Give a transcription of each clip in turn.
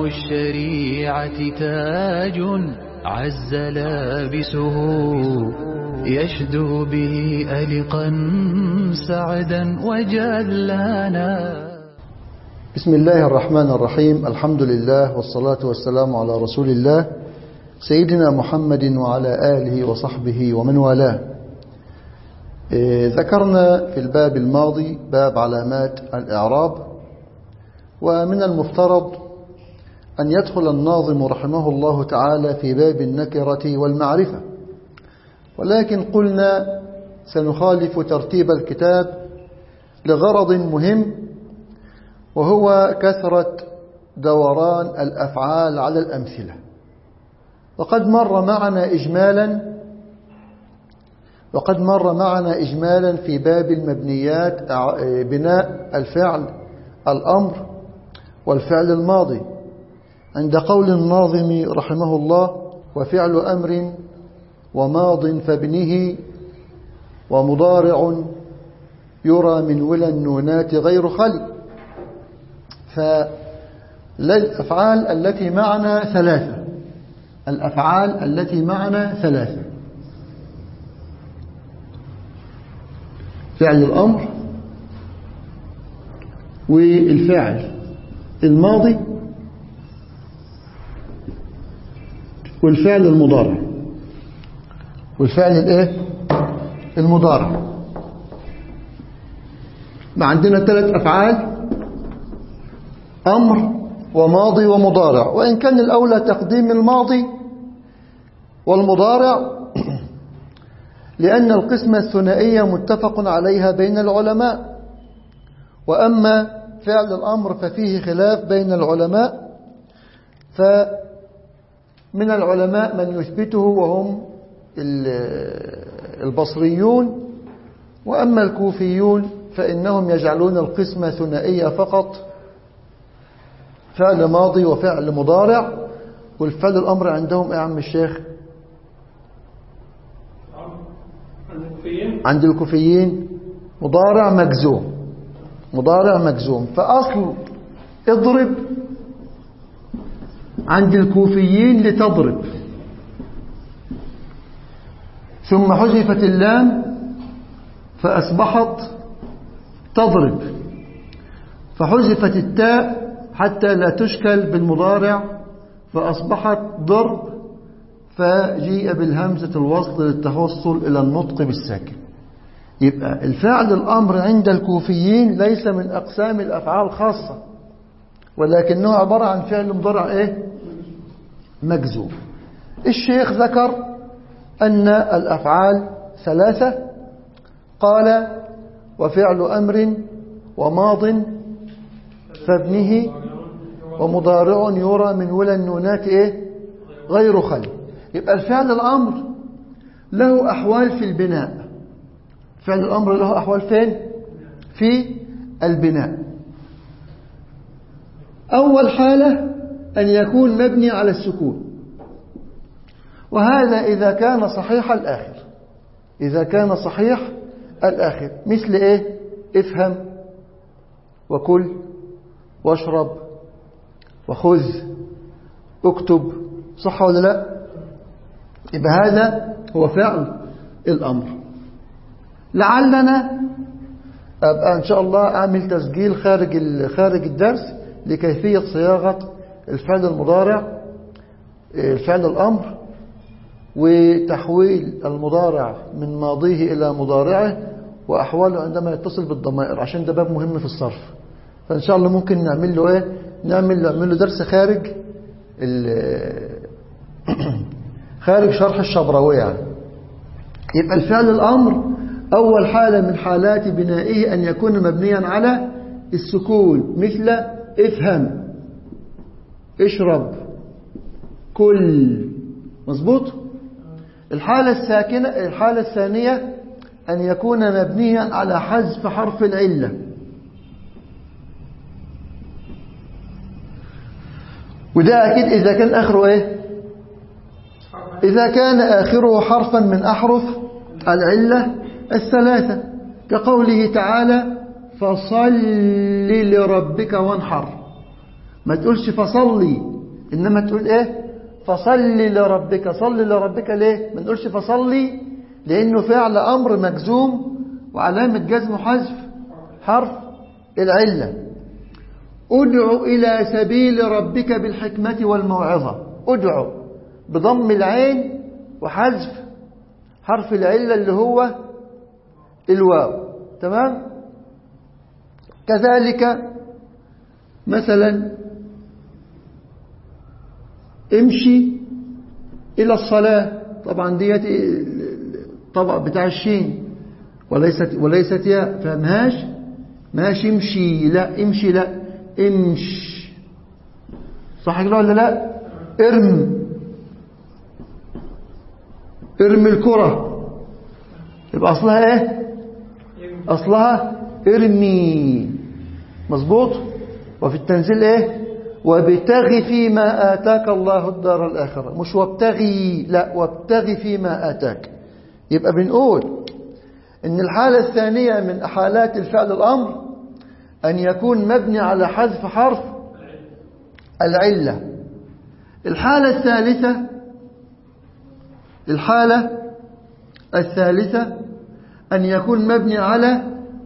الشريعة تاج عز لابسه يشدو به ألقا سعدا وجلانا بسم الله الرحمن الرحيم الحمد لله والصلاة والسلام على رسول الله سيدنا محمد وعلى آله وصحبه ومن والاه ذكرنا في الباب الماضي باب علامات الإعراب ومن المفترض أن يدخل الناظم رحمه الله تعالى في باب النكرة والمعرفة ولكن قلنا سنخالف ترتيب الكتاب لغرض مهم وهو كثرة دوران الأفعال على الأمثلة وقد مر معنا إجمالا وقد مر معنا إجمالا في باب المبنيات بناء الفعل الأمر والفعل الماضي عند قول الناظم رحمه الله وفعل أمر وماض فابنه ومضارع يرى من ولا النونات غير خلي فالأفعال التي معنا ثلاثة الأفعال التي معنا ثلاثة فعل الأمر والفعل الماضي والفعل المضارع والفعل الايه المضارع ما عندنا ثلاث أفعال أمر وماضي ومضارع وإن كان الأولى تقديم الماضي والمضارع لأن القسمة الثنائية متفق عليها بين العلماء وأما فعل الأمر ففيه خلاف بين العلماء فمن العلماء من يثبته وهم البصريون وأما الكوفيون فإنهم يجعلون القسمة ثنائية فقط فعل ماضي وفعل مضارع والفعل الأمر عندهم يا عم الشيخ عند الكوفيين مضارع مجزوم مضارع مجزوم فأصل اضرب عند الكوفيين لتضرب ثم حذفت اللام فأصبحت تضرب فحذفت التاء حتى لا تشكل بالمضارع فأصبحت ضرب فجيء بالهمزة الوصل للتوصل إلى النطق بالساكن يبقى الفعل الأمر عند الكوفيين ليس من أقسام الأفعال خاصة ولكنه عبارة عن فعل مضارع إيه؟ مجزوم الشيخ ذكر أن الأفعال ثلاثة قال وفعل أمر وماض فابنه ومضارع يرى من ولا النونات إيه؟ غير خلي يبقى الفعل الأمر له أحوال في البناء فعل الأمر له أحوال فين في البناء أول حالة أن يكون مبني على السكون وهذا إذا كان صحيح الآخر إذا كان صحيح الآخر مثل إيه افهم وكل واشرب وخذ اكتب صح ولا لا يبقى هذا هو فعل الأمر لعلنا أبقى إن شاء الله أعمل تسجيل خارج خارج الدرس لكيفية صياغة الفعل المضارع الفعل الأمر وتحويل المضارع من ماضيه إلى مضارعه وأحواله عندما يتصل بالضمائر عشان ده باب مهم في الصرف فإن شاء الله ممكن نعمل له إيه نعمل نعمل له درس خارج خارج شرح الشبراوي يعني يبقى الفعل الأمر أول حالة من حالات بنائه أن يكون مبنيا على السكون مثل افهم اشرب كل مظبوط الحالة الساكنة الحالة الثانية أن يكون مبنيا على حذف حرف العلة وده أكيد إذا كان آخره إيه إذا كان آخره حرفا من أحرف العلة الثلاثة كقوله تعالى فصل لربك وانحر ما تقولش فصلي إنما تقول إيه فصلي لربك صلي لربك ليه ما نقولش فصلي لأنه فعل أمر مجزوم وعلامة جزم حذف حرف العلة ادع إلى سبيل ربك بالحكمة والموعظة ادع بضم العين وحذف حرف العلة اللي هو الواو تمام كذلك مثلا امشي إلى الصلاة طبعا ديت الطبق بتاع الشين وليست وليست ياء فهمهاش ماشي امشي لا امشي لا امش صح كده ولا لا ارم ارمي الكرة يبقى اصلها ايه اصلها ارمي مظبوط وفي التنزيل ايه وابتغي فيما آتاك الله الدار الآخرة مش وابتغي لا وابتغي فيما آتاك يبقى بنقول إن الحالة الثانية من حالات الفعل الأمر أن يكون مبني على حذف حرف العلة الحالة الثالثة الحالة الثالثة أن يكون مبني على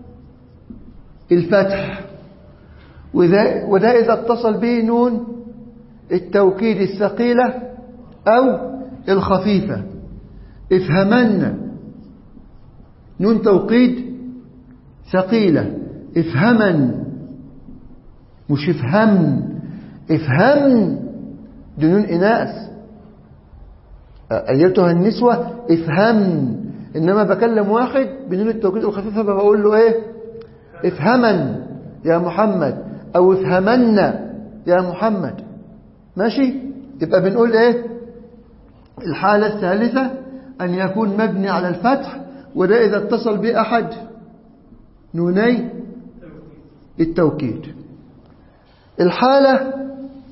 الفتح وده, وده إذا اتصل به نون التوكيد الثقيلة أو الخفيفة افهمن نون توقيد ثقيلة افهمن مش افهم افهم دي نون إناث أيتها النسوة افهم إنما بكلم واحد بنون التوكيد الخفيفة بقول له إيه افهمن يا محمد أو افهمن يا محمد ماشي يبقى بنقول إيه الحالة الثالثة أن يكون مبني على الفتح وده إذا اتصل بأحد نوني التوكيد الحالة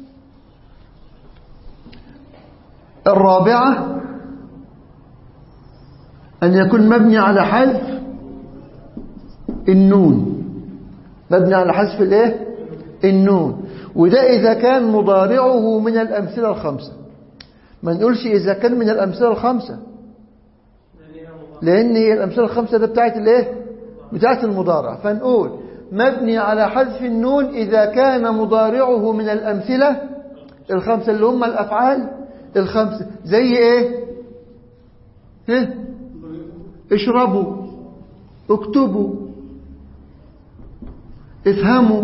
الرابعة أن يكون مبني على حذف النون مبني على حذف الايه النون وده إذا كان مضارعه من الأمثلة الخمسة ما نقولش إذا كان من الأمثلة الخمسة لأن هي الأمثلة الخمسة ده بتاعت الايه بتاعت المضارع فنقول مبني على حذف النون إذا كان مضارعه من الأمثلة الخمسة اللي هم الأفعال الخمسة زي ايه ها اشربوا اكتبوا افهموا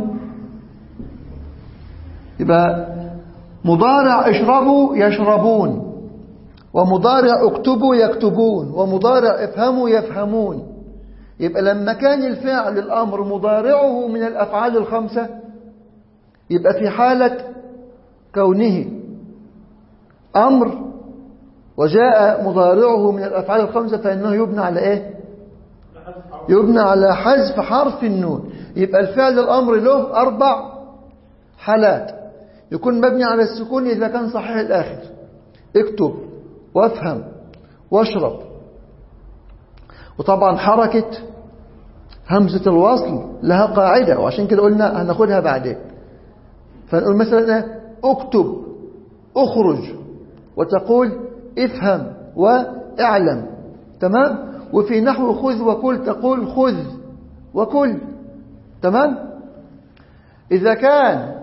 يبقى مضارع اشربوا يشربون ومضارع اكتبوا يكتبون ومضارع افهموا يفهمون يبقى لما كان الفعل الأمر مضارعه من الأفعال الخمسة يبقى في حالة كونه أمر وجاء مضارعه من الأفعال الخمسة فإنه يبنى على إيه يبنى على حذف حرف النون يبقى الفعل الأمر له أربع حالات يكون مبني على السكون إذا كان صحيح الآخر اكتب وافهم واشرب وطبعا حركة همزة الوصل لها قاعدة وعشان كده قلنا هناخدها بعدين فنقول مثلا اكتب اخرج وتقول افهم واعلم تمام وفي نحو خذ وكل تقول خذ وكل تمام إذا كان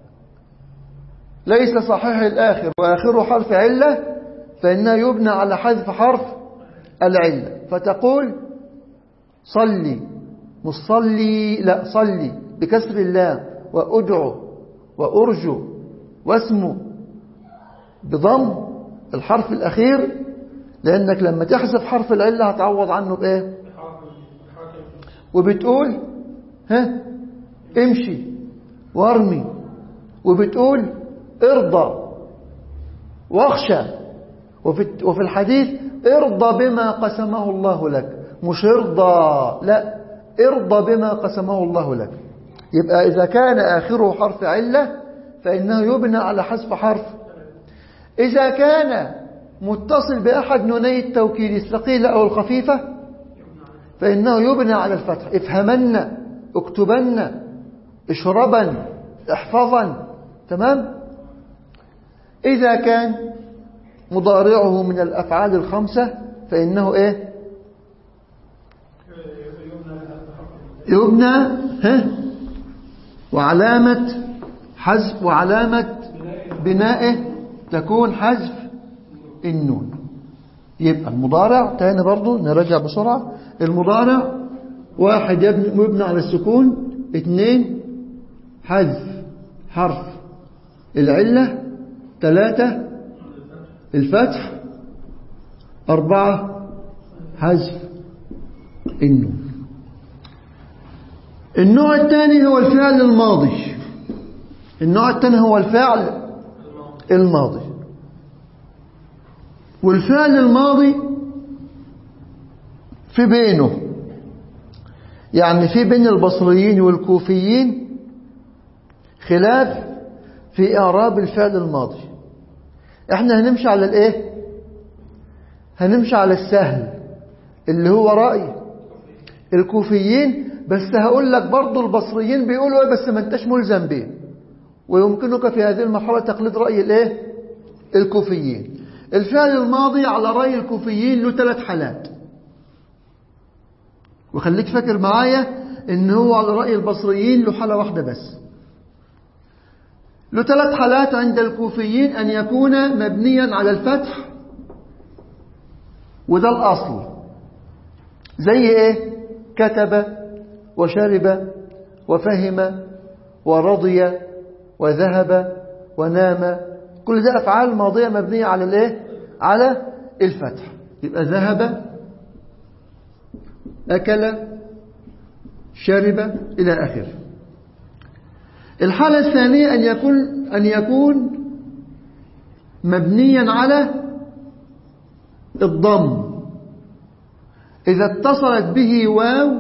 ليس صحيح الآخر وآخره حرف علة فإنه يبنى على حذف حرف العلة فتقول صلي مش صلي لا صلي بكسر اللام وأدعو وأرجو واسمو بضم الحرف الأخير لأنك لما تحذف حرف العلة هتعوض عنه بإيه وبتقول ها امشي وارمي وبتقول ارضى واخشى وفي وفي الحديث ارضى بما قسمه الله لك مش ارضى لا ارضى بما قسمه الله لك يبقى إذا كان آخره حرف علة فإنه يبنى على حذف حرف إذا كان متصل بأحد نوني التوكيد الثقيلة أو الخفيفة فإنه يبنى على الفتح افهمن اكتبن اشربا احفظا تمام إذا كان مضارعه من الأفعال الخمسة فإنه إيه يبنى ها وعلامة حذف وعلامة بنائه تكون حذف النون يبقى المضارع تاني برضو نرجع بسرعة المضارع واحد يبني, يبنى على السكون اثنين حذف حرف العلة ثلاثة الفتح أربعة حذف النون النوع الثاني هو الفعل الماضي النوع الثاني هو الفعل الماضي والفعل الماضي في بينه يعني في بين البصريين والكوفيين خلاف في إعراب الفعل الماضي احنا هنمشي على الايه هنمشي على السهل اللي هو رأي الكوفيين بس هقول لك برضو البصريين بيقولوا ايه بس ما انتش ملزم بيه ويمكنك في هذه المرحلة تقليد رأي الايه الكوفيين الفعل الماضي على رأي الكوفيين له ثلاث حالات وخليك فاكر معايا ان هو على رأي البصريين له حالة واحدة بس له ثلاث حالات عند الكوفيين أن يكون مبنيا على الفتح وده الأصل زي إيه كتب وشرب وفهم ورضي وذهب ونام كل ده أفعال ماضية مبنية على الإيه على الفتح يبقى ذهب أكل شرب إلى آخره الحالة الثانية أن يكون, أن يكون مبنيا على الضم إذا اتصلت به واو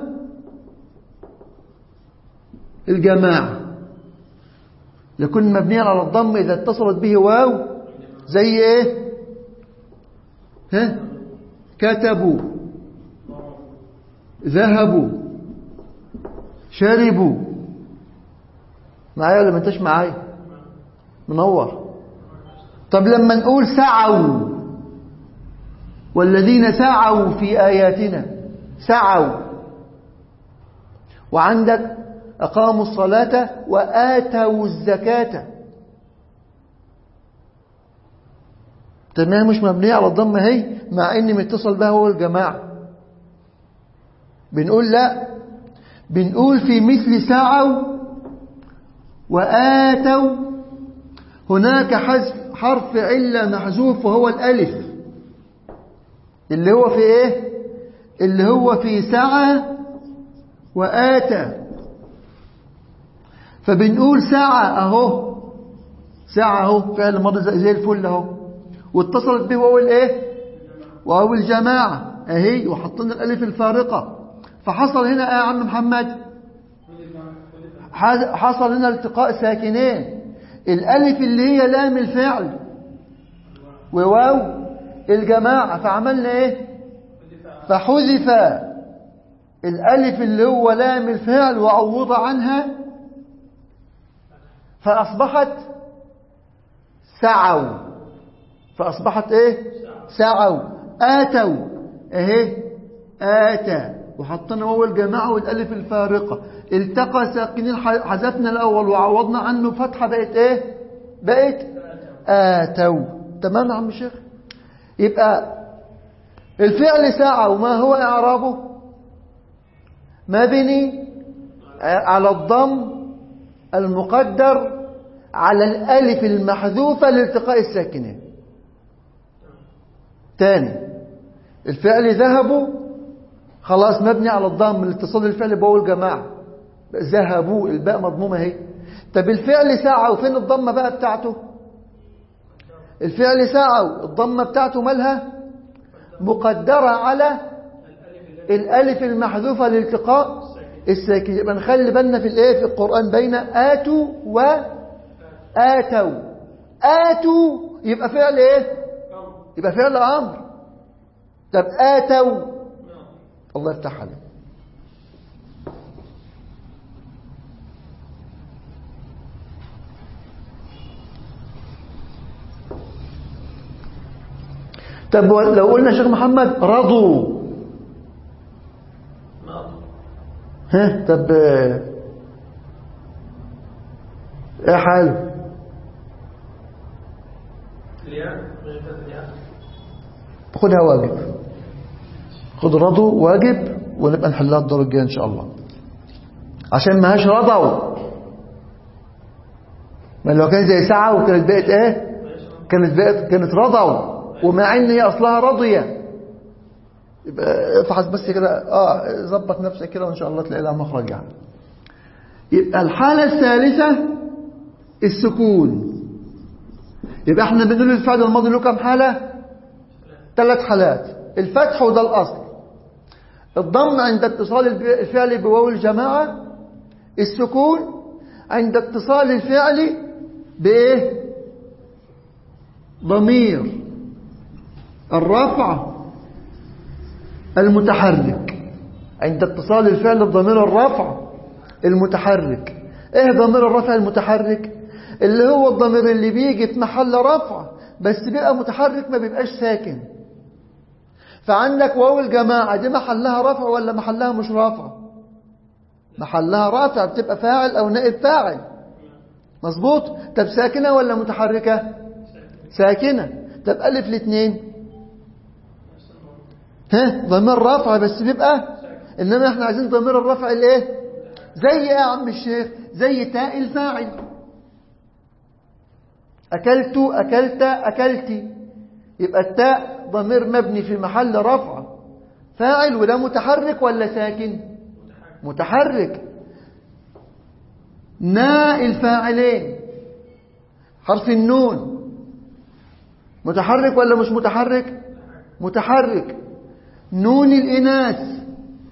الجماعة يكون مبنيا على الضم إذا اتصلت به واو زي إيه ها كتبوا ذهبوا شربوا معايا ولا ما انتش معايا منور طب لما نقول سعوا والذين سعوا في آياتنا سعوا وعندك أقاموا الصلاة وآتوا الزكاة تمام مش مبنية على الضمة هي مع ان متصل بها هو الجماعة بنقول لا بنقول في مثل سعوا وآتوا هناك حذف حرف علة محذوف وهو الألف اللي هو في إيه اللي هو في سعى وآتى فبنقول سعى أهو سعى أهو فعل ماضي زي الفل أهو واتصلت به وهو الإيه وهو الجماعة أهي وحطينا الألف الفارقة فحصل هنا إيه يا عم محمد حصل هنا التقاء ساكنين الألف اللي هي لام الفعل وواو الجماعة فعملنا ايه فحذف الألف اللي هو لام الفعل وعوض عنها فأصبحت سعوا فأصبحت ايه سعوا آتوا اهي آتى وحطينا هو الجماعة والألف الفارقة التقى ساكنين حذفنا الأول وعوضنا عنه فتحة بقت ايه بقت آتوا تمام يا عم الشيخ يبقى الفعل ساعة وما هو إعرابه مبني على الضم المقدر على الألف المحذوفة لالتقاء الساكنين تاني الفعل ذهبوا خلاص مبني على الضم الاتصال الفعل بأول جماعة ذهبوا الباء مضمومة اهي طب الفعل ساعة وفين الضمة بقى بتاعته الفعل ساعة الضمة بتاعته مالها مقدرة على الألف المحذوفة لالتقاء الساكن يبقى نخلي بالنا في الايه في القرآن بين آتوا وآتوا آتوا يبقى فعل ايه يبقى فعل أمر طب آتوا الله يفتح عليك طب لو قلنا شيخ محمد رضوا ها طب ايه حاله خدها واجب خد رضوا واجب ونبقى نحلها الدور الجاي ان شاء الله عشان ما هاش رضوا ما لو كان زي ساعة وكانت بقت ايه كانت بقت كانت رضوا ومع ان هي اصلها راضيه يبقى افحص بس كده اه ظبط نفسك كده وان شاء الله تلاقي لها مخرج يعني يبقى الحالة الثالثة السكون يبقى احنا بنقول الفعل الماضي له كام حالة ثلاث حالات الفتح وده الأصل الضم عند اتصال الفعل بواو الجماعة السكون عند اتصال الفعل بإيه ضمير الرفع المتحرك عند اتصال الفعل بضمير الرفع المتحرك ايه ضمير الرفع المتحرك اللي هو الضمير اللي بيجي في محل رفع بس بيبقى متحرك ما بيبقاش ساكن فعندك واو الجماعة دي محلها رفع ولا محلها مش رفع محلها رفع بتبقى فاعل او نائب فاعل مظبوط طب ساكنة ولا متحركة ساكنة طب ألف الاثنين ها ضمير رفع بس بيبقى إنما احنا عايزين ضمير الرفع الايه زي ايه يا عم الشيخ زي تاء الفاعل أكلت أكلت أكلتي يبقى التاء ضمير مبني في محل رفع فاعل وده متحرك ولا ساكن متحرك ناء الفاعلين حرف النون متحرك ولا مش متحرك متحرك نون الإناث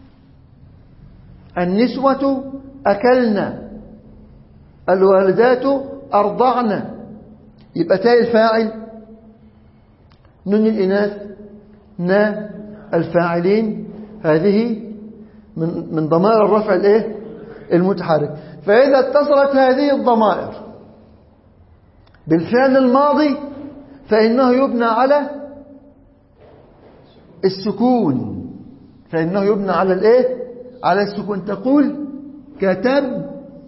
النسوة أكلنا الوالدات أرضعن يبقى تاء الفاعل نون الإناث نا الفاعلين هذه من من ضمائر الرفع الايه المتحرك فإذا اتصلت هذه الضمائر بالفعل الماضي فإنه يبنى على السكون فإنه يبنى على الايه على السكون تقول كتب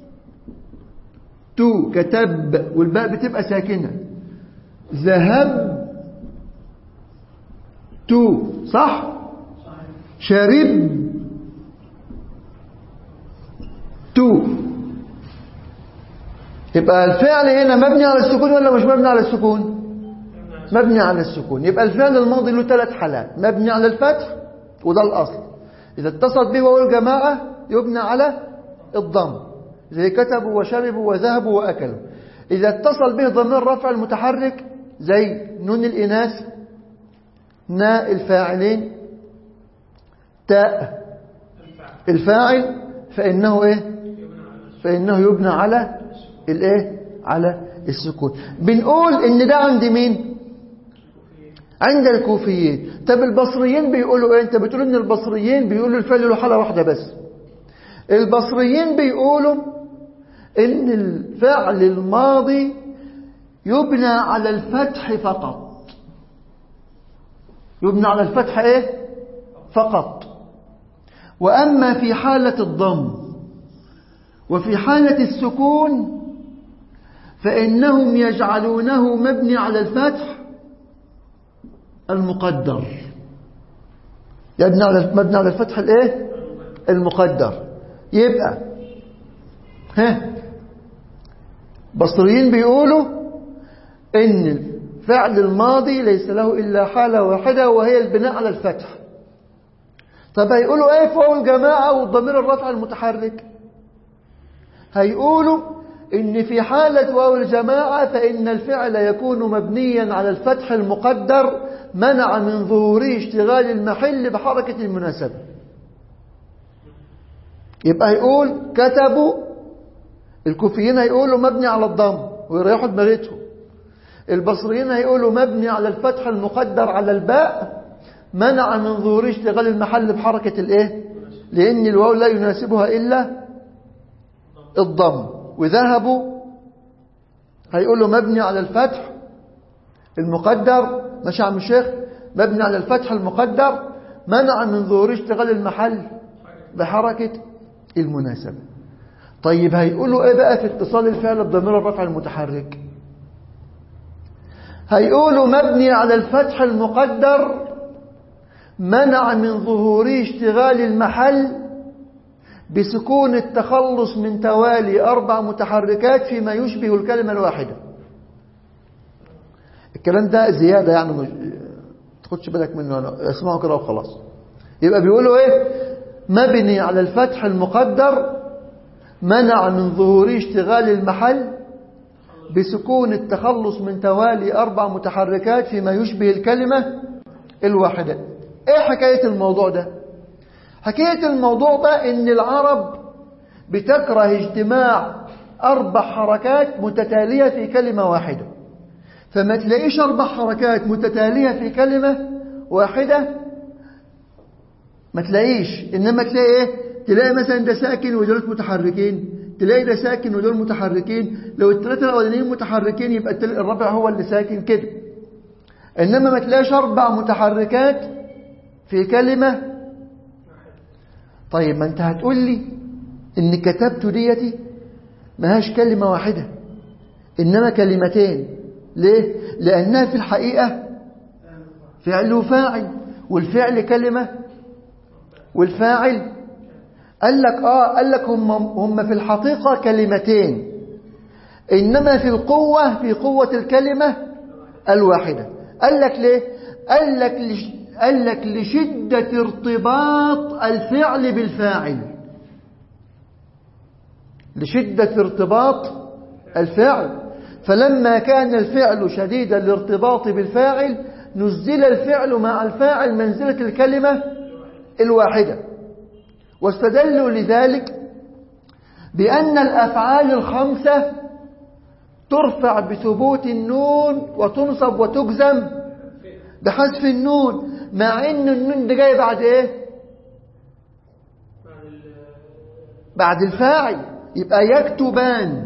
تو كتب والباء بتبقى ساكنة ذهب تو صح شرب تو يبقى الفعل هنا مبني على السكون ولا مش مبني على السكون مبني على السكون يبقى الفعل الماضي له ثلاث حالات مبني على الفتح وده الأصل إذا اتصل به واو الجماعة يبنى على الضم زي كتبوا وشربوا وذهبوا وأكلوا إذا اتصل به ضمير رفع المتحرك زي نون الإناث ناء الفاعلين تاء الفاعل فإنه إيه فإنه يبنى على الإيه على السكون بنقول إن ده عند مين عند الكوفيين طب البصريين بيقولوا إيه أنت بتقول إن البصريين بيقولوا الفعل له حالة واحدة بس البصريين بيقولوا إن الفعل الماضي يبنى على الفتح فقط يبنى على الفتح إيه فقط وأما في حالة الضم وفي حالة السكون فإنهم يجعلونه مبني على الفتح المقدر يبنى على مبني على الفتح الايه المقدر يبقى ها بصريين بيقولوا ان الفعل الماضي ليس له الا حاله واحده وهي البناء على الفتح طب هيقولوا ايه فوق الجماعه والضمير الرفع المتحرك هيقولوا إن في حالة واو الجماعة فإن الفعل يكون مبنيا على الفتح المقدر منع من ظهوره اشتغال المحل بحركة المناسبة يبقى هيقول كتبوا الكوفيين هيقولوا مبني على الضم ويريحوا دماغتهم البصريين هيقولوا مبني على الفتح المقدر على الباء منع من ظهوره اشتغال المحل بحركة الايه لأن الواو لا يناسبها إلا الضم وذهبوا هيقولوا مبني على الفتح المقدر ماشي عم الشيخ مبني على الفتح المقدر منع من ظهور اشتغال المحل بحركة المناسبة طيب هيقولوا ايه بقى في اتصال الفعل بضمير الرفع المتحرك هيقولوا مبني على الفتح المقدر منع من ظهور اشتغال المحل بسكون التخلص من توالي أربع متحركات فيما يشبه الكلمة الواحدة الكلام ده زيادة يعني مش تاخدش بالك منه أنا اسمعه كده وخلاص يبقى بيقولوا ايه مبني على الفتح المقدر منع من ظهور اشتغال المحل بسكون التخلص من توالي أربع متحركات فيما يشبه الكلمة الواحدة ايه حكاية الموضوع ده حكاية الموضوع ده ان العرب بتكره اجتماع أربع حركات متتالية في كلمة واحدة فما تلاقيش أربع حركات متتالية في كلمة واحدة ما تلاقيش إنما تلاقي إيه تلاقي مثلا ده ساكن ودول متحركين تلاقي ده ساكن ودول متحركين لو الثلاثة الأولانيين متحركين يبقى الرابع هو اللي ساكن كده إنما ما تلاقيش أربع متحركات في كلمة طيب ما أنت هتقول لي إن كتبت ديتي ما هاش كلمة واحدة إنما كلمتين ليه؟ لأنها في الحقيقة فعل وفاعل والفعل كلمة والفاعل قال لك آه قال لك هم, هم في الحقيقة كلمتين إنما في القوة في قوة الكلمة الواحدة قال لك ليه قال لك لش قال لك لشدة ارتباط الفعل بالفاعل لشدة ارتباط الفعل فلما كان الفعل شديد الارتباط بالفاعل نزل الفعل مع الفاعل منزلة الكلمة الواحدة واستدلوا لذلك بأن الأفعال الخمسة ترفع بثبوت النون وتنصب وتجزم بحذف النون مع ان النون ده جاي بعد ايه بعد الفاعل يبقى يكتبان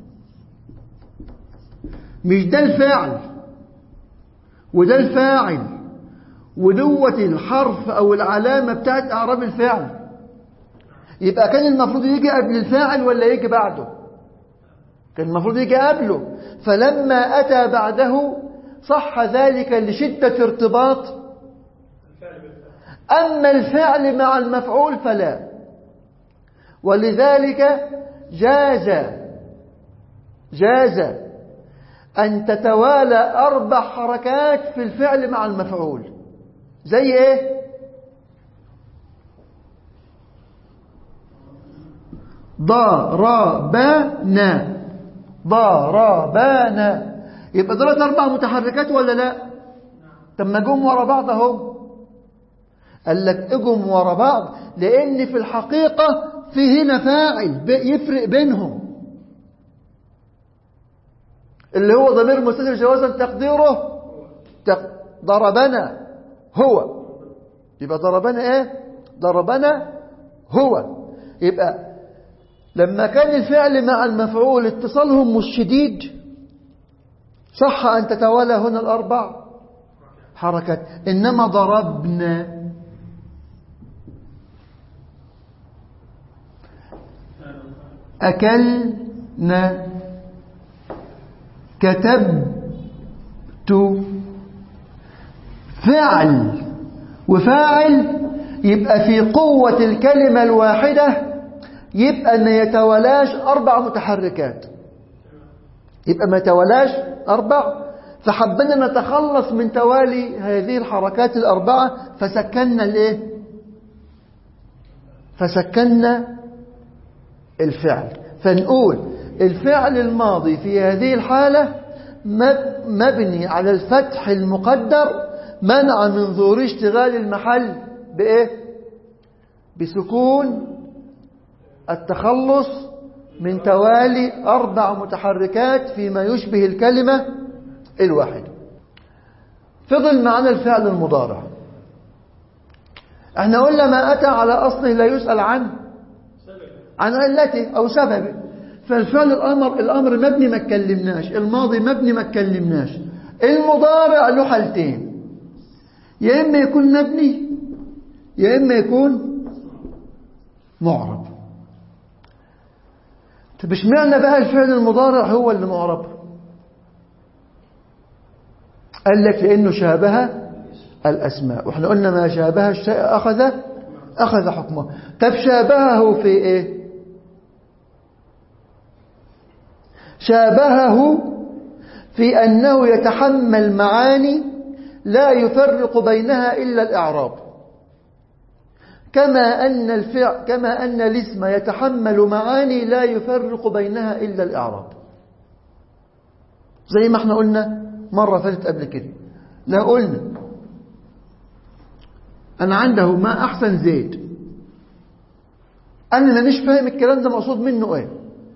مش ده الفاعل وده الفاعل ودوة الحرف او العلامة بتاعت اعراب الفعل يبقى كان المفروض يجي قبل الفاعل ولا يجي بعده كان المفروض يجي قبله فلما أتى بعده صح ذلك لشدة ارتباط أما الفعل مع المفعول فلا ولذلك جاز جاز أن تتوالى أربع حركات في الفعل مع المفعول زي إيه ضربنا ضربنا يبقى دولت أربع متحركات ولا لا طب ما جم ورا بعض اهو قال لك اجم ورا بعض لأن في الحقيقة في هنا فاعل يفرق بينهم اللي هو ضمير مستتر جوازا تقديره ضربنا هو يبقى ضربنا ايه ضربنا هو يبقى لما كان الفعل مع المفعول اتصالهم مش شديد صح أن تتوالى هنا الأربع حركات إنما ضربنا أكلنا كتبت فعل وفاعل يبقى في قوة الكلمة الواحدة يبقى أن يتولاش أربع متحركات يبقى ما يتولاش أربع فحبنا نتخلص من توالي هذه الحركات الأربعة فسكنا الإيه فسكنا الفعل فنقول الفعل الماضي في هذه الحالة مبني على الفتح المقدر منع من ظهور اشتغال المحل بإيه بسكون التخلص من توالي أربع متحركات فيما يشبه الكلمة الواحدة فضل معنا الفعل المضارع احنا قلنا ما أتى على أصله لا يسأل عنه عن علته أو سببه فالفعل الأمر الأمر مبني ما اتكلمناش الماضي مبني ما اتكلمناش المضارع له حالتين يا إما يكون مبني يا إما يكون معرب طب اشمعنى بقى الفعل المضارع هو اللي معرب قال لك لأنه شابه الأسماء وإحنا قلنا ما شابه الشيء أخذ أخذ حكمه طب شابهه في إيه شابهه في أنه يتحمل معاني لا يفرق بينها إلا الإعراب كما أن الفعل كما أن الاسم يتحمل معاني لا يفرق بينها إلا الإعراب زي ما احنا قلنا مرة فاتت قبل كده لا قلنا أنا عنده ما أحسن زيد أنا مانيش فاهم الكلام ده مقصود منه إيه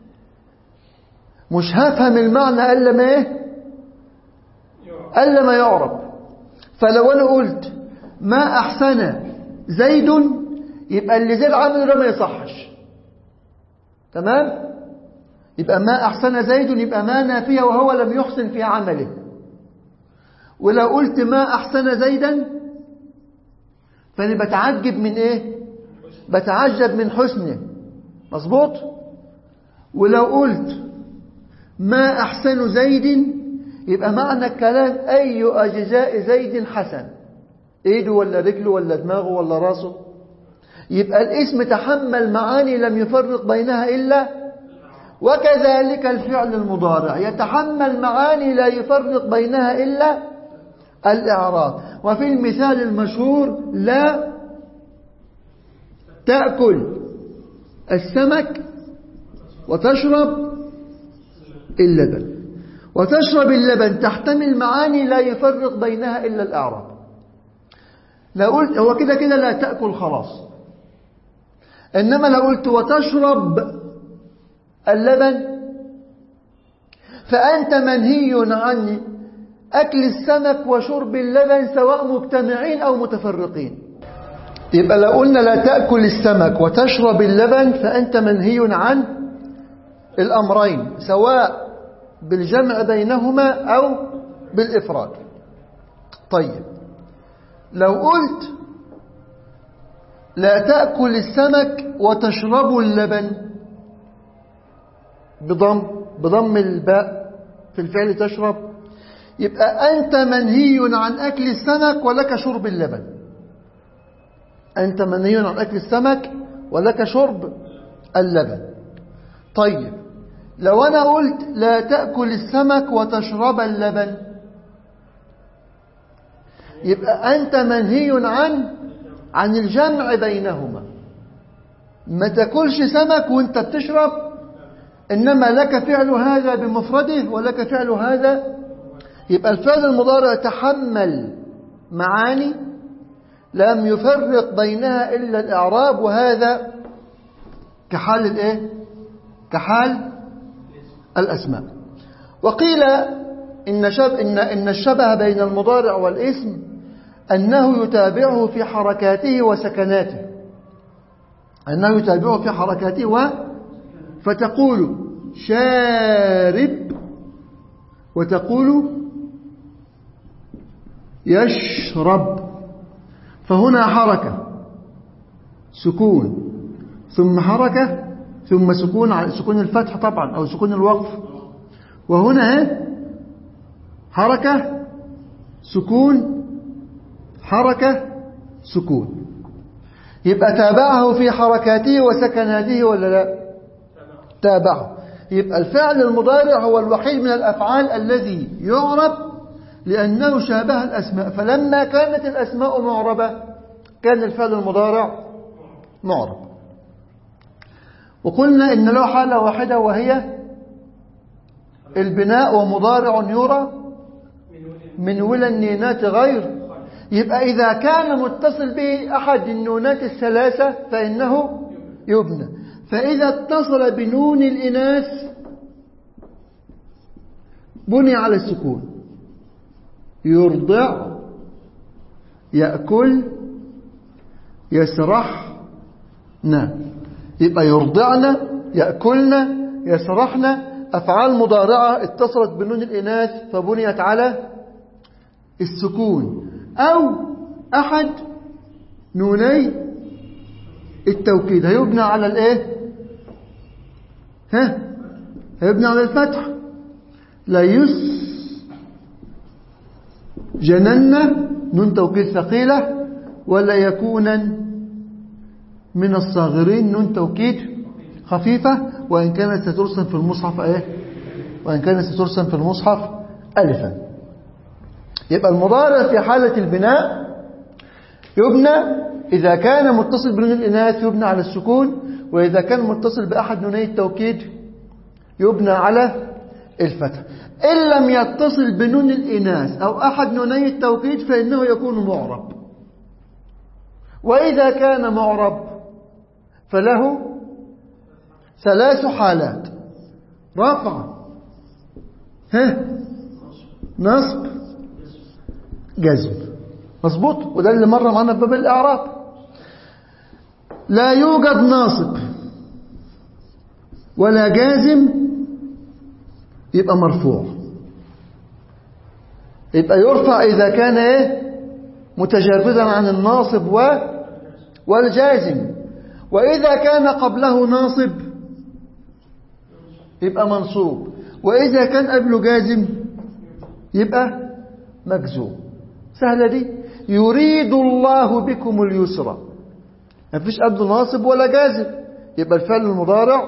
مش هفهم المعنى إلا ما إيه إلا ما يعرب فلو أنا قلت ما أحسن زيد يبقى اللي زيد عمله ده ما يصحش تمام يبقى ما أحسن زيد يبقى ما نافية وهو لم يحسن في عمله ولو قلت ما أحسن زيدا فأنا بتعجب من إيه بتعجب من حسنه مظبوط ولو قلت ما أحسن زيد يبقى معنى الكلام أي أجزاء زيد حسن إيده ولا رجله ولا دماغه ولا راسه يبقى الاسم تحمل معاني لم يفرق بينها إلا وكذلك الفعل المضارع يتحمل معاني لا يفرق بينها إلا الإعراب وفي المثال المشهور لا تأكل السمك وتشرب اللبن وتشرب اللبن تحتمل معاني لا يفرق بينها إلا الأعراب لو قلت هو كده كده لا تأكل خلاص إنما لو قلت وتشرب اللبن فأنت منهي عن أكل السمك وشرب اللبن سواء مجتمعين أو متفرقين يبقى لو قلنا لا تأكل السمك وتشرب اللبن فأنت منهي عن الأمرين سواء بالجمع بينهما أو بالإفراد طيب لو قلت لا تأكل السمك وتشرب اللبن بضم بضم الباء في الفعل تشرب يبقى أنت منهي عن أكل السمك ولك شرب اللبن أنت منهي عن أكل السمك ولك شرب اللبن طيب لو أنا قلت لا تأكل السمك وتشرب اللبن يبقى أنت منهي عن عن الجمع بينهما ما تاكلش سمك وانت بتشرب إنما لك فعل هذا بمفرده ولك فعل هذا يبقى الفعل المضارع تحمل معاني لم يفرق بينها إلا الإعراب وهذا كحال الإيه؟ كحال الأسماء وقيل إن, شب إن, إن الشبه بين المضارع والاسم أنه يتابعه في حركاته وسكناته أنه يتابعه في حركاته و فتقول شارب وتقول يشرب فهنا حركة سكون ثم حركة ثم سكون على سكون الفتح طبعا أو سكون الوقف وهنا حركة سكون حركة سكون يبقى تابعه في حركاته وسكناته ولا لا تابعه يبقى الفعل المضارع هو الوحيد من الأفعال الذي يعرب لأنه شابه الأسماء فلما كانت الأسماء معربة كان الفعل المضارع معرب وقلنا إن له حالة واحدة وهي البناء ومضارع يرى من ولا النينات غير يبقى إذا كان متصل به أحد النونات الثلاثة فإنه يبنى فإذا اتصل بنون الإناث بني على السكون يرضع يأكل يسرح نعم يبقى يرضعن يأكلن يسرحن أفعال مضارعة اتصلت بنون الإناث فبنيت على السكون أو أحد نوني التوكيد هيبنى على الايه ها هيبنى على الفتح لا يس جنن نون توكيد ثقيلة ولا يكونا من الصاغرين نون توكيد خفيفة وإن كانت سترسم في المصحف ايه وإن كانت سترسم في المصحف ألفا يبقى المضارع في حالة البناء يبنى إذا كان متصل بنون الإناث يبنى على السكون وإذا كان متصل بأحد نوني التوكيد يبنى على الفتح إن لم يتصل بنون الإناث أو أحد نوني التوكيد فإنه يكون معرب وإذا كان معرب فله ثلاث حالات رفع ها نصب جزم مظبوط وده اللي مر معانا في باب الإعراب لا يوجد ناصب ولا جازم يبقى مرفوع يبقى يرفع إذا كان إيه متجردا عن الناصب و والجازم وإذا كان قبله ناصب يبقى منصوب وإذا كان قبله جازم يبقى مجزوم سهلة دي يريد الله بكم اليسر ما فيش قبله ناصب ولا جازم يبقى الفعل المضارع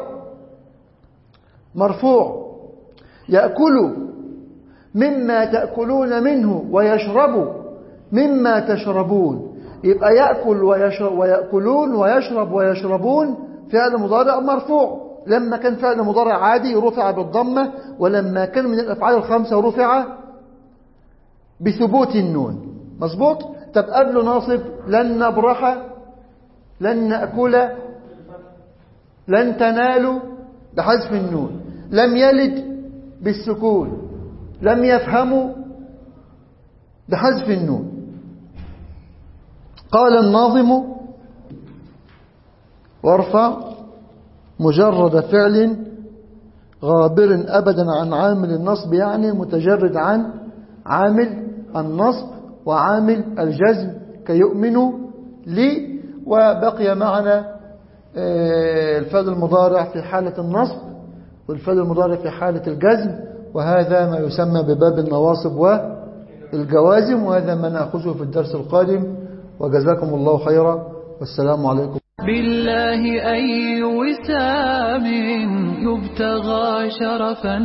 مرفوع يأكل مما تأكلون منه ويشرب مما تشربون يبقى يأكل ويشرب ويأكلون ويشرب ويشربون فعل مضارع مرفوع لما كان فعل مضارع عادي رفع بالضمة ولما كان من الأفعال الخمسة رفع بثبوت النون مظبوط طب قبله ناصب لن نبرح لن نأكل لن تنالوا بحذف النون لم يلد بالسكون لم يفهموا بحذف النون قال الناظم وارفع مجرد فعل غابر أبدا عن عامل النصب يعني متجرد عن عامل النصب وعامل الجزم كيؤمنوا لي وبقي معنا الفعل المضارع في حالة النصب والفعل المضارع في حالة الجزم وهذا ما يسمى بباب النواصب والجوازم وهذا ما نأخذه في الدرس القادم وجزاكم الله خيرا والسلام عليكم بالله أي وسام يبتغى شرفا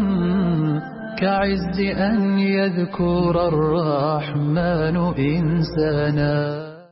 كعز أن يذكر الرحمن إنسانا